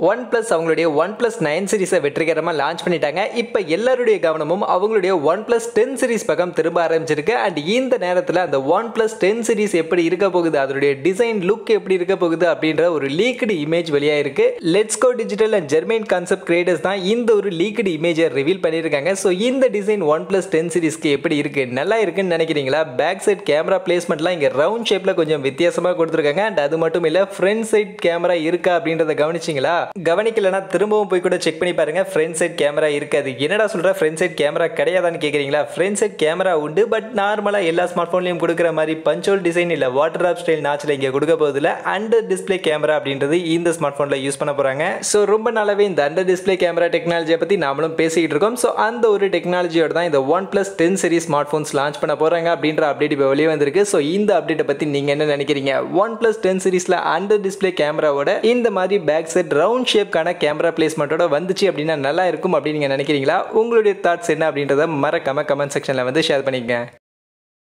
one plus அவங்களுடைய one plus nine சீரிஸை வெற்றிகரமாக லான்ச் பண்ணிட்டாங்க இப்போ எல்லாருடைய கவனமும் அவங்களுடைய ஒன் ப்ளஸ் டென் சீரிஸ் பக்கம் திரும்ப ஆரம்பிச்சிருக்கு அண்ட் இந்த நேரத்தில் அந்த ஒன் ப்ளஸ் டென் சீரிஸ் எப்படி இருக்க போகுது அதனுடைய டிசைன் லுக் எப்படி இருக்க போகுது அப்படின்ற ஒரு லீக்டு இமேஜ் வெளியாயிருக்கு let's go digital and Jermaine concept creators தான் இந்த ஒரு லீக்டு இமேஜை ரிவீல் பண்ணியிருக்காங்க ஸோ இந்த டிசைன் ஒன் ப்ளஸ் டென் சீரிஸ்க்கு எப்படி இருக்கு நல்லா இருக்குன்னு நினைக்கிறீங்களா பேக் சைட் கேமரா பிளேஸ்மெண்ட்லாம் இங்கே ரவுண்ட் ஷேப்பில் கொஞ்சம் வித்தியாசமாக கொடுத்துருக்காங்க அண்ட் அது மட்டும் இல்லை ஃப்ரண்ட் சைட் கேமரா இருக்கா அப்படின்றத கவனிச்சிங்களா கவனிக்கலனா திரும்பவும் போய் கூட செக் பண்ணி பாருங்க ஃப்ரண்ட் சைட் கேமரா இருக்காது என்னடா சொல்ற ஃப்ரண்ட் சைட் கேமரா கிடையாதான்னு கேட்குறீங்களா ஃப்ரண்ட் சைட் கேமரா உண்டு பட் நார்மலாக எல்லா ஸ்மார்ட் ஃபோன்லையும் கொடுக்குற மாதிரி பஞ்சோல் டிசைன் இல்லை வாட்டர் ஆப் ஸ்டைல் நாச்சில் இங்கே கொடுக்க போதில்ல அண்டர் டிஸ்பிளே கேமரா அப்படின்றது இந்த ஸ்மார்ட் ஃபோனில் யூஸ் பண்ண போகிறாங்க ஸோ ரொம்ப நாளாவே இந்த அண்டர் டிஸ்பிளே கேமரா டெக்னாலஜியை பற்றி நாமளும் பேசிக்கிட்டு இருக்கோம் ஸோ அந்த ஒரு டெக்னாலஜியோட தான் இந்த one plus ten series smart phones launch பண்ண போகிறாங்க அப்படின்ற அப்டேட் இப்போ வெளியே வந்திருக்கு ஸோ இந்த அப்டேட்டை பற்றி நீங்கள் என்ன நினைக்கிறீங்க ஒன் ப்ளஸ் டென் சீரிஸில் அண்டர் டிஸ்பிளே கேமராவோட இந்த மாதிரி பேக் செட் ரவுண்ட் ஷேப்க்கான கேமரா பிளேஸ்மெண்ட்டோட வந்துச்சு அப்படின்னா நல்லா இருக்கும் அப்படின்னு நீங்கள் நினைக்கிறீங்களா உங்களுடைய தாட்ஸ் என்ன அப்படின்றத மறக்காம கமெண்ட் செக்ஷனில் வந்து ஷேர் பண்ணிக்கங்க